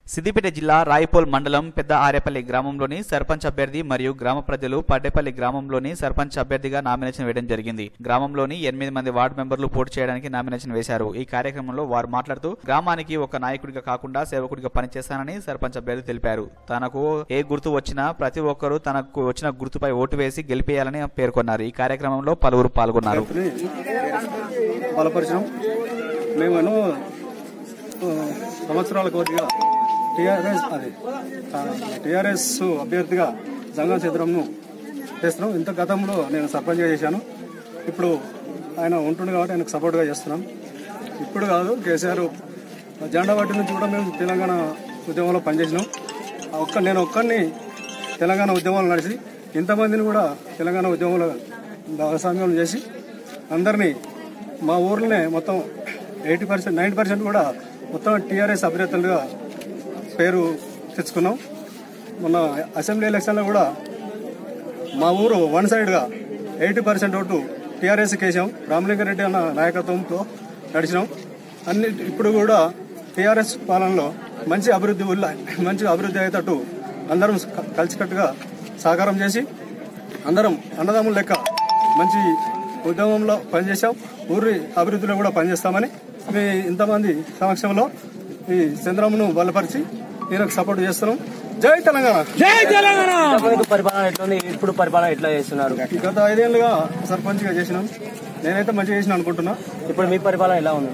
సిద్దిపేట జిల్లా రాయపోల్ మండలం పెద్ద ఆరేపల్లి గ్రామంలోని సర్పంచ్ అభ్యర్థి మరియు గ్రామ ప్రజలు పడ్డేపల్లి గ్రామంలోని సర్పంచ్ అభ్యర్థిగా నామినేషన్ వేయడం జరిగింది గ్రామంలోని ఎనిమిది మంది వార్డు మెంబర్లు పోటీ చేయడానికి నామినేషన్ వేశారు ఈ కార్యక్రమంలో వారు మాట్లాడుతూ గ్రామానికి ఒక నాయకుడిగా కాకుండా సేవకుడిగా పనిచేస్తానని సర్పంచ్ అభ్యర్థి తెలిపారు తనకు ఏ గుర్తు వచ్చినా ప్రతి ఒక్కరూ తనకు వచ్చిన గుర్తుపై ఓటు వేసి గెలిపేయాలని పేర్కొన్నారు ఈ కార్యక్రమంలో పలువురు పాల్గొన్నారు ని బలపరిచడం మేము ఎన్నో ఆ, సంవత్సరాల కోరిగా టీఆర్ఎస్ అది టీఆర్ఎస్ అభ్యర్థిగా జంగం చిత్రంను చేస్తున్నాం ఇంత గతంలో నేను సర్పంచ్గా చేశాను ఇప్పుడు ఆయన ఉంటుండు కాబట్టి ఆయనకు సపోర్ట్గా చేస్తున్నాం ఇప్పుడు కాదు కేసీఆర్ జెండా పట్టి నుంచి కూడా మేము తెలంగాణ ఉద్యమంలో పనిచేసినాం ఆ ఒక్క నేను ఒక్కడిని తెలంగాణ ఉద్యమాలు నడిచి ఇంతమందిని కూడా తెలంగాణ ఉద్యమంలో భాగస్వామ్యం చేసి అందరినీ మా ఊర్లోనే మొత్తం ఎయిటీ పర్సెంట్ నైంటీ పర్సెంట్ కూడా మొత్తం టీఆర్ఎస్ అభ్యర్థులుగా పేరు తెచ్చుకున్నాం మొన్న అసెంబ్లీ ఎలక్షన్లో కూడా మా ఊరు వన్ సైడ్గా ఎయిటీ పర్సెంట్ ఓటు టీఆర్ఎస్ కేసాం రామలింగారెడ్డి అన్న నాయకత్వంతో నడిచినాం అన్ని ఇప్పుడు కూడా టీఆర్ఎస్ పాలనలో మంచి అభివృద్ధి ఉల్ల మంచి అభివృద్ధి అయ్యేటట్టు అందరం క- కలిసికట్టుగా సహకారం చేసి అందరం అన్నదమ్ముల లెక్క మంచి ఉద్యమంలో పనిచేశాం ఊరి అభివృద్ధిలో కూడా పనిచేస్తామని మీ ఇంతమంది సమక్షంలో ఈ చంద్రమును బలపరిచి నేను సపోర్ట్ చేస్తున్నాం జై తెలంగాణ ఇంతకుముందు పరిపాలన ఎట్లుంది ఇప్పుడు పరిపాలన ఎట్లా చేస్తున్నారు గత ఐదేళ్లుగా సర్పంచ్గా చేసినాం నేనైతే మంచిగా చేసిన అనుకుంటున్నా ఇప్పుడు మీ పరిపాలన ఎలా ఉంది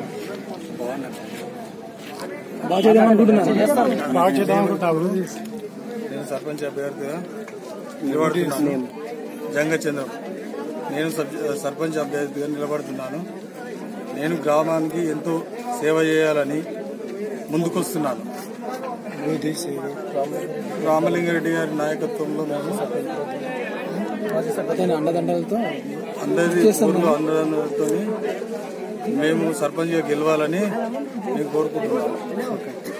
నేను సర్పంచ్ అభ్యర్థిగా నిలబడుతున్నాను జంగచంద్రం నేను సబ్- సర్పంచ్ అభ్యర్థిగా నిలబడుతున్నాను నేను గ్రామానికి ఎంతో సేవ చేయాలని ముందుకొస్తున్నాను రామలింగారెడ్డి గారి నాయకత్వంలో మేము అండదండలతో అందరి ఊర్లో అందరితో మేము సర్పంచ్గా గెలవాలని నేను కోరుకుంటున్నాను